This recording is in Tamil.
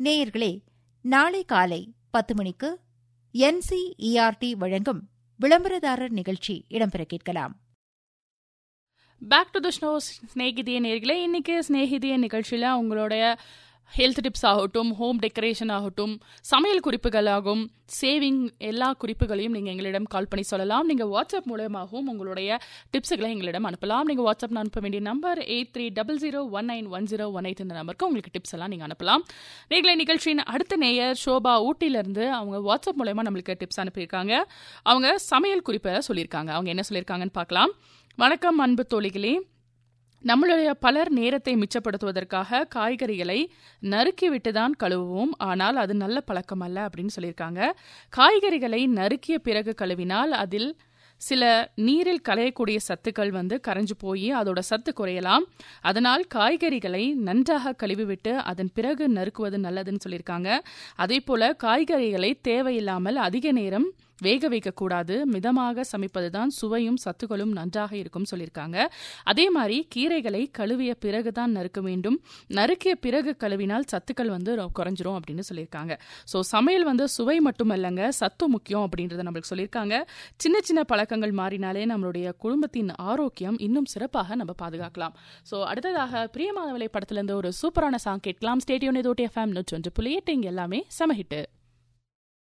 நேயர்களே நாளை காலை பத்து மணிக்கு என்சிஇஆர்டி வழங்கும் விளம்பரதாரர் நிகழ்ச்சி இடம்பெற கேட்கலாம் பேக் டு த ஷோ ஸ்நேகிதிய நேர்களே இன்னைக்கு ஸ்நேகிதிய நிகழ்ச்சியில் உங்களுடைய ஹெல்த் டிப்ஸ் ஆகட்டும் ஹோம் டெக்கரேஷன் ஆகட்டும் சமையல் குறிப்புகள் ஆகும் சேவிங் எல்லா குறிப்புகளையும் நீங்கள் எங்களிடம் கால் பண்ணி சொல்லலாம் நீங்கள் வாட்ஸ்அப் மூலமாகவும் உங்களுடைய டிப்ஸுகளை எங்களிடம் அனுப்பலாம் நீங்கள் வாட்ஸ்அப் அனுப்ப வேண்டிய number eight three double zero one nine one zero one eight இந்த நம்பருக்கு உங்களுக்கு டிப்ஸ் எல்லாம் நீங்கள் அனுப்பலாம் நீங்களே நிகழ்ச்சியின் அடுத்த நேயர் ஷோபா ஊட்டியிலேருந்து அவங்க வாட்ஸ்அப் மூலயமா நம்மளுக்கு டிப்ஸ் அனுப்பியிருக்காங்க அவங்க சமையல் குறிப்பை சொல்லியிருக்காங்க அவங்க என்ன சொல்லியிருக்காங்கன்னு பார்க்கலாம் வணக்கம் அன்பு தோழிகளே நம்மளுடைய பலர் நேரத்தை மிச்சப்படுத்துவதற்காக காய்கறிகளை நறுக்கிவிட்டு தான் கழுவுவோம் ஆனால் அது நல்ல பழக்கம் அல்ல அப்படின்னு சொல்லியிருக்காங்க காய்கறிகளை நறுக்கிய பிறகு கழுவினால் அதில் சில நீரில் கலையக்கூடிய சத்துக்கள் வந்து கரைஞ்சு போய் அதோட சத்து குறையலாம் அதனால் காய்கறிகளை நன்றாக கழுவிவிட்டு அதன் பிறகு நறுக்குவது நல்லதுன்னு சொல்லியிருக்காங்க அதே போல காய்கறிகளை தேவையில்லாமல் அதிக நேரம் வேக வைக்கக்கூடாது மிதமாக சமைப்பதுதான் சுவையும் சத்துக்களும் நன்றாக இருக்கும் சொல்லியிருக்காங்க அதே மாதிரி கீரைகளை கழுவிய பிறகு தான் நறுக்க வேண்டும் நறுக்கிய பிறகு கழுவினால் சத்துக்கள் வந்து குறைஞ்சிரும் அப்படின்னு சொல்லியிருக்காங்க ஸோ சமையல் வந்து சுவை மட்டுமல்லங்க சத்து முக்கியம் அப்படின்றத நம்மளுக்கு சொல்லியிருக்காங்க சின்ன சின்ன பழக்கங்கள் மாறினாலே நம்மளுடைய குடும்பத்தின் ஆரோக்கியம் இன்னும் சிறப்பாக நம்ம பாதுகாக்கலாம் ஸோ அடுத்ததாக பிரியமானவளை படத்திலிருந்து ஒரு சூப்பரான சாங் கேட்கலாம் ஸ்டேடியோன் இதோட்டி எஃப்எம் நூற்றி ஒன்று புள்ளி எட்டு இங்கே எல்லாமே சமஹிட்டு